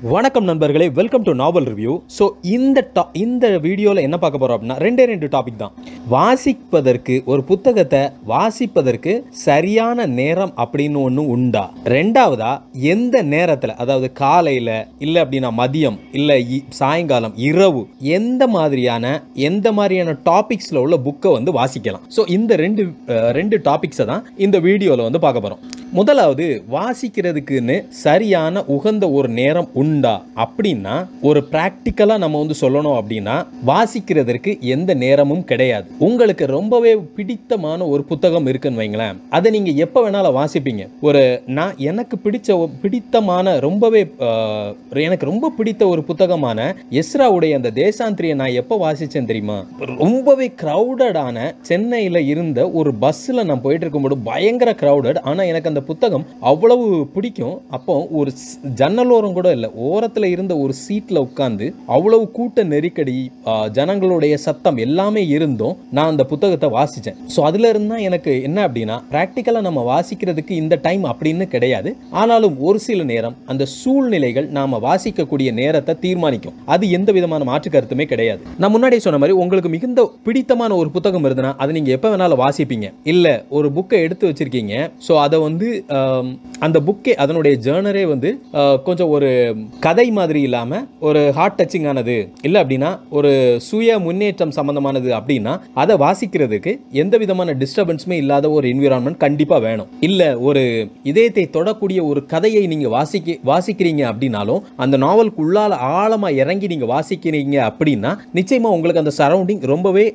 வணக்கம் நண்பர்களே welcome to novel review so இந்த டா இந்த வீடியோவில் என்ன பார்க்க போகிறோம் அப்படின்னா ரெண்டே ரெண்டு டாபிக் தான் வாசிப்பதற்கு ஒரு புத்தகத்தை வாசிப்பதற்கு சரியான நேரம் அப்படின்னு ஒன்று உண்டா ரெண்டாவதா எந்த நேரத்தில் அதாவது காலையில் இல்லை அப்படின்னா மதியம் இல்லை சாயங்காலம் இரவு எந்த மாதிரியான எந்த மாதிரியான டாபிக்ஸில் உள்ள புக்கை வந்து வாசிக்கலாம் ஸோ இந்த ரெண்டு அஹ், ரெண்டு டாபிக்ஸை தான் இந்த வீடியோவில் வந்து பார்க்க போகிறோம் முதலாவது வாசிக்கிறதுக்குன்னு சரியான உகந்த ஒரு நேரம் உண்டா அப்படின்னா ஒரு ப்ராக்டிக்கலாக நம்ம வந்து சொல்லணும் அப்படின்னா வாசிக்கிறதற்கு எந்த நேரமும் கிடையாது உங்களுக்கு ரொம்பவே பிடித்தமான ஒரு புத்தகம் இருக்குன்னு வைங்களேன் அதை நீங்கள் எப்போ வேணாலும் வாசிப்பீங்க ஒரு நான் எனக்கு பிடிச்ச ஒ- பிடித்தமான ரொம்பவே ஆஹ், எனக்கு ரொம்ப பிடித்த ஒரு புத்தகமான எஸ்ராவுடைய அந்த தேசாந்திரியை நான் எப்போ வாசித்தேன் தெரியுமா ரொம்பவே க்ரௌடடான சென்னையில் இருந்த ஒரு பஸ்ஸில் நான் போயிட்டு இருக்கும்போது பயங்கர க்ரௌடட் ஆனால் எனக்கு அந்த புத்தகம் அவ்வளவு பிடிக்கும் அப்போ ஒரு ஸ்- ஜன்னலோரம் கூட இல்லை ஓரத்தில் இருந்த ஒரு சீட்டில் உட்காந்து அவ்வளவு கூட்ட நெருக்கடி ஆ, ஜனங்களுடைய சத்தம் எல்லாமே இருந்தும் நான் அந்த புத்தகத்தை வாசித்தேன் ஸோ அதுல இருந்து தான் எனக்கு என்ன அப்படின்னா ப்ராக்டிக்கலாக நம்ம வாசிக்கிறதுக்கு இந்த டைம் அப்படின்னு கிடையாது ஆனாலும் ஒரு சில நேரம் அந்த சூழ்நிலைகள் நாம வாசிக்கக்கூடிய நேரத்தை தீர்மானிக்கும் அது எந்த விதமான மாற்று கருத்துமே கிடையாது நான் முன்னாடியே சொன்ன மாதிரி உங்களுக்கு மிகுந்த பிடித்தமான ஒரு புத்தகம் இருந்ததுன்னா அதை நீங்க எப்போ வேணாலும் வாசிப்பீங்க இல்ல ஒரு புக்கை எடுத்து வச்சிருக்கீங்க ஸோ அதை வந்து ஆம், அந்த புக்கே அதனுடைய ஜேர்னரே வந்து ஆ, கொஞ்சம் ஒரு கதை மாதிரி இல்லாம ஒரு ஹார்ட் டச்சிங் ஆனது இல்லை அப்படின்னா ஒரு சுய முன்னேற்றம் சம்பந்தமானது அப்படின்னா அதை வாசிக்கிறதுக்கு எந்த விதமான டிஸ்டர்பன்ஸுமே இல்லாத ஒரு என்விரான்மெண்ட் கண்டிப்பா வேணும் இல்ல ஒரு இதயத்தை தொடக்கூடிய ஒரு கதையை நீங்க வாசிக்க வாசிக்கிறீங்க அப்படின்னாலும் அந்த நாவலுக்குள்ளால ஆழமா இறங்கி நீங்க வாசிக்கிறீங்க அப்படின்னா நிச்சயமா உங்களுக்கு அந்த சரௌண்டிங் ரொம்பவே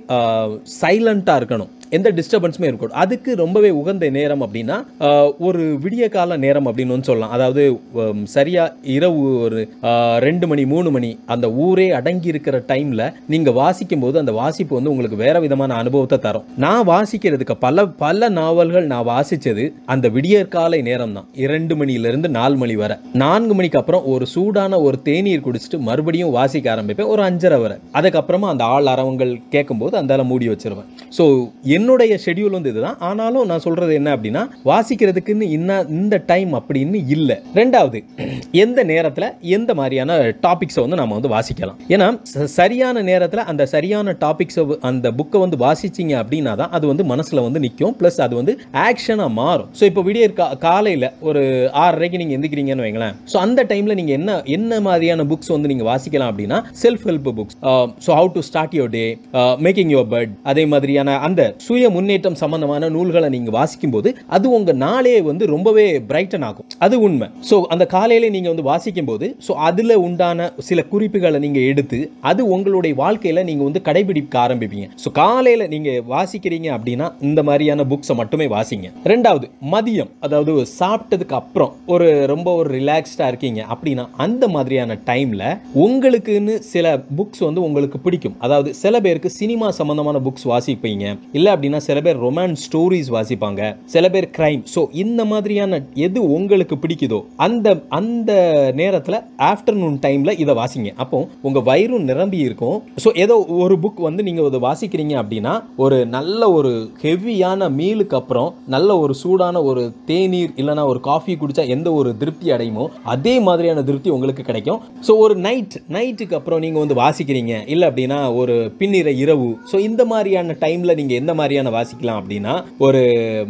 சைலண்டா இருக்கணும் எந்த டிஸ்டர்பன்ஸுமே இருக்கணும் அதுக்கு ரொம்பவே உகந்த நேரம் அப்படின்னா ஆஹ், ஒரு விடிய கால நேரம் அப்படின்னு வந்து சொல்லலாம் அதாவது உம், சரியா இரவு ஒரு ஆஹ், ரெண்டு மணி மூணு மணி அந்த ஊரே அடங்கி இருக்கிற டைம்ல நீங்க வாசிக்கும் போது அந்த வாசிப்பு வந்து உங்களுக்கு வேற விதமான அனுபவத்தை தரும் நான் வாசிக்கிறதுக்கு பல பல நாவல்கள் நான் வாசிச்சது அந்த விடியற்காலை நேரம் தான் இரண்டு மணியிலிருந்து நாலு மணி வரை நான்கு மணிக்கு அப்புறம் ஒரு சூடான ஒரு தேநீர் குடிச்சிட்டு மறுபடியும் வாசிக்க ஆரம்பிப்பேன் ஒரு அஞ்சரை வரை அதுக்கப்புறமா அந்த ஆள் அரவங்கள் கேட்கும்போது அந்த மூடி வச்சிருவேன் ஸோ என்னுடைய ஷெட்யூல் வந்து இதுதான் ஆனாலும் நான் சொல்றது என்ன அப்படின்னா வாசிக்கிறதுக்குன்னு இன்ன இந்த டைம் அப்படின்னு இல்லை ரெண்டாவது எந்த நேரத்தில் எந்த மாதிரியான டாபிக்ஸை வந்து நம்ம வந்து வாசிக்கலாம் ஏன்னா ச- சரியான நேரத்தில் அந்த சரியான டாபிக்ஸை அந்த புக்கை வந்து வாசிச்சிங்க அப்படின்னா தான் அது வந்து மனசில் வந்து நிற்கும் ப்ளஸ் அது வந்து ஆக்ஷனாக மாறும் ஸோ இப்போ விடிய கா காலையில் ஒரு ஆறரைக்கு நீங்கள் எந்திக்கிறீங்கன்னு வைங்களேன் ஸோ அந்த டைமில் நீங்கள் என்ன என்ன மாதிரியான புக்ஸ் வந்து நீங்கள் வாசிக்கலாம் அப்படின்னா self help books so how to start your day making your but அதே மாதிரியான அந்த சுய முன்னேற்றம் சம்பந்தமான நூல்களை நீங்கள் வாசிக்கும்போது அது உங்கள் நாளே வந்து ரொம்பவே பிரைட்டன் ஆகும் அது உண்மை ஸோ அந்த காலையில நீங்கள் வந்து வாசிக்கும் போது ஸோ அதில் உண்டான சில குறிப்புகளை நீங்கள் எடுத்து அது உங்களுடைய வாழ்க்கையில் நீங்கள் வந்து கடைபிடிக்க ஆரம்பிப்பீங்க ஸோ காலையில் நீங்கள் வாசிக்கிறீங்க அப்படின்னா இந்த மாதிரியான புக்ஸை மட்டுமே வாசிங்க ரெண்டாவது மதியம் அதாவது சாப்பிட்டதுக்கு அப்புறம் ஒரு ரொம்ப ஒரு ரிலாக்ஸ்டாக இருக்கீங்க அப்படின்னா அந்த மாதிரியான டைமில் உங்களுக்குன்னு சில புக்ஸ் வந்து உங்களுக்கு பிடிக்கும் அதாவது சில பேருக்கு சினிமா சம்பந்தமான புக்ஸ் வாசிப்பீங்க இல்லை அப்படின்னா சில பேர் ரொமான்ஸ் ஸ்டோரிஸ் வாசிப்பாங்க சில பேர் கிரைம் ஸோ இந்த மாதிரியான எது உங்களுக்கு பிடிக்குதோ அந்த அந்த நேரத்தில் ஆஃப்டர்நூன் டைமில் இதை வாசிங்க அப்போ உங்கள் வயிறும் நிரம்பி இருக்கும் ஸோ ஏதோ ஒரு புக் வந்து நீங்கள் அதை வாசிக்கிறீங்க அப்படின்னா ஒரு நல்ல ஒரு ஹெவியான மீலுக்கு அப்புறம் நல்ல ஒரு சூடான ஒரு தேநீர் இல்லைன்னா ஒரு காஃபி குடிச்சா எந்த ஒரு திருப்தி அடையுமோ அதே மாதிரியான திருப்தி உங்களுக்கு கிடைக்கும் ஸோ ஒரு நைட் நைட்டுக்கு அப்புறம் நீங்கள் வந்து வாசிக்கிறீங்க இல்லை அப்படின்னா ஒரு பின்னிற இரவு ஸோ இந்த மாதிரியான டைமில் நீங்கள் எந்த மாதிரியான வாசிக்கலாம் அப்படின்னா ஒரு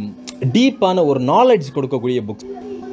டீப்பான ஒரு நாலேஜ் கொடுக்கக்கூடிய புக்ஸ்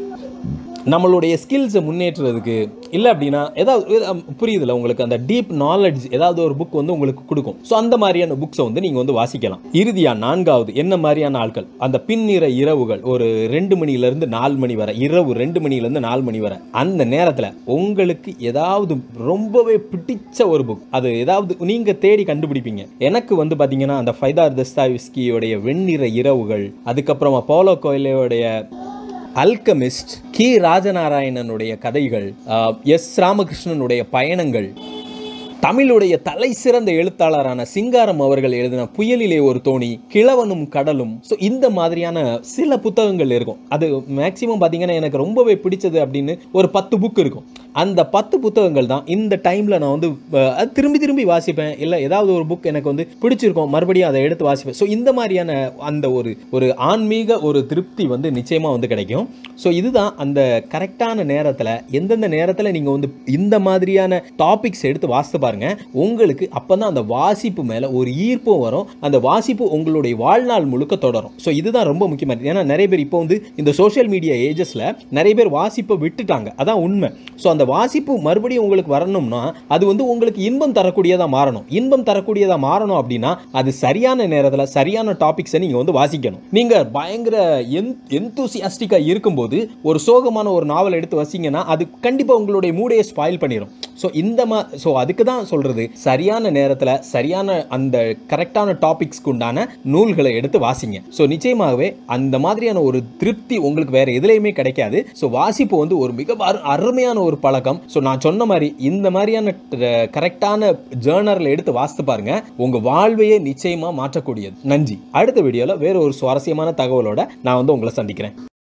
நம்மளுடைய ஸ்கில்ஸை முன்னேற்றுறதுக்கு இல்லை அப்படின்னா ஏதாவது ஏதா- புரியுதுல உங்களுக்கு அந்த டீப் நாலேஜ் ஏதாவது ஒரு புக் வந்து உங்களுக்கு கொடுக்கும் ஸோ அந்த மாதிரியான புக்ஸை வந்து நீங்கள் வந்து வாசிக்கலாம் இறுதியா நான்காவது என்ன மாதிரியான ஆட்கள் அந்த பின்னிற இரவுகள் ஒரு ரெண்டு மணிலேருந்து நாலு மணி வரை இரவு ரெண்டு மணிலேருந்து நாலு மணி வரை அந்த நேரத்தில் உங்களுக்கு ஏதாவது ரொம்பவே பிடிச்ச ஒரு புக் அது ஏதாவது நீங்கள் தேடி கண்டுபிடிப்பீங்க எனக்கு வந்து பார்த்தீங்கன்னா அந்த ஃபைதார் தஸ்தாவிஸ்கியோடைய வெண்ணிற இரவுகள் அதுக்கப்புறமா போலோ கோயிலையோடைய அல்கமிஸ்ட் கி ராஜநாராயணனுடைய கதைகள் ஆஹ், எஸ் ராமகிருஷ்ணனுடைய பயணங்கள் தமிழுடைய தலை சிறந்த எழுத்தாளரான சிங்காரம் அவர்கள் எழுதின புயலிலே ஒரு தோணி கிழவனும் கடலும் ஸோ இந்த மாதிரியான சில புத்தகங்கள் இருக்கும் அது மேக்சிமம் பார்த்தீங்கன்னா எனக்கு ரொம்பவே பிடிச்சது அப்படின்னு ஒரு பத்து புக் இருக்கும் அந்த பத்து புத்தகங்கள் தான் இந்த டைமில் நான் வந்து அஹ், அது திரும்பி திரும்பி வாசிப்பேன் இல்லை ஏதாவது ஒரு புக் எனக்கு வந்து பிடிச்சிருக்கும் மறுபடியும் அதை எடுத்து வாசிப்பேன் ஸோ இந்த மாதிரியான அந்த ஒரு ஒரு ஆன்மீக ஒரு திருப்தி வந்து நிச்சயமாக வந்து கிடைக்கும் ஸோ இதுதான் அந்த கரெக்டான நேரத்தில் எந்தெந்த நேரத்தில் நீங்கள் வந்து இந்த மாதிரியான டாபிக்ஸ் எடுத்து வாசித்து பாருங்க உங்களுக்கு அப்போ தான் அந்த வாசிப்பு மேலே ஒரு ஈர்ப்பும் வரும் அந்த வாசிப்பு உங்களுடைய வாழ்நாள் முழுக்க தொடரும் ஸோ இதுதான் ரொம்ப முக்கியமானது ஏன்னா நிறைய பேர் இப்போ வந்து இந்த சோஷியல் மீடியா ஏஜஸில் நிறைய பேர் வாசிப்பை விட்டுட்டாங்க அதான் உண்மை ஸோ அந்த வாசிப்பு மறுபடியும் உங்களுக்கு வரணும்னா அது வந்து உங்களுக்கு இன்பம் தரக்கூடியதாக மாறணும் இன்பம் தரக்கூடியதாக மாறணும் அப்படின்னா அது சரியான நேரத்தில் சரியான டாபிக்ஸை நீங்கள் வந்து வாசிக்கணும் நீங்கள் பயங்கர என் எந்தூசியாஸ்டிக்காக இருக்கும்போது ஒரு சோகமான ஒரு நாவல் எடுத்து வசிங்கன்னா அது கண்டிப்பாக உங்களுடைய மூடையை ஸ்பாயில் பண்ணிடும் ஸோ இந்த மா ஸோ அதுக்கு தான் சொல்கிறது சரியான நேரத்தில் சரியான அந்த கரெக்டான டாபிக்ஸ்க்கு உண்டான நூல்களை எடுத்து வாசிங்க ஸோ நிச்சயமாகவே அந்த மாதிரியான ஒரு திருப்தி உங்களுக்கு வேற எதுலேயுமே கிடைக்காது ஸோ வாசிப்பு வந்து ஒரு மிக அரு- அருமையான ஒரு பழக்கம் ஸோ நான் சொன்ன மாதிரி இந்த மாதிரியான கரெக்டான ஜேர்னரில் எடுத்து வாசித்து பாருங்க உங்கள் வாழ்வையே நிச்சயமாக மாற்றக்கூடியது நன்றி அடுத்த வீடியோவில் வேற ஒரு சுவாரஸ்யமான தகவலோட நான் வந்து உங்களை சந்திக்கிறேன்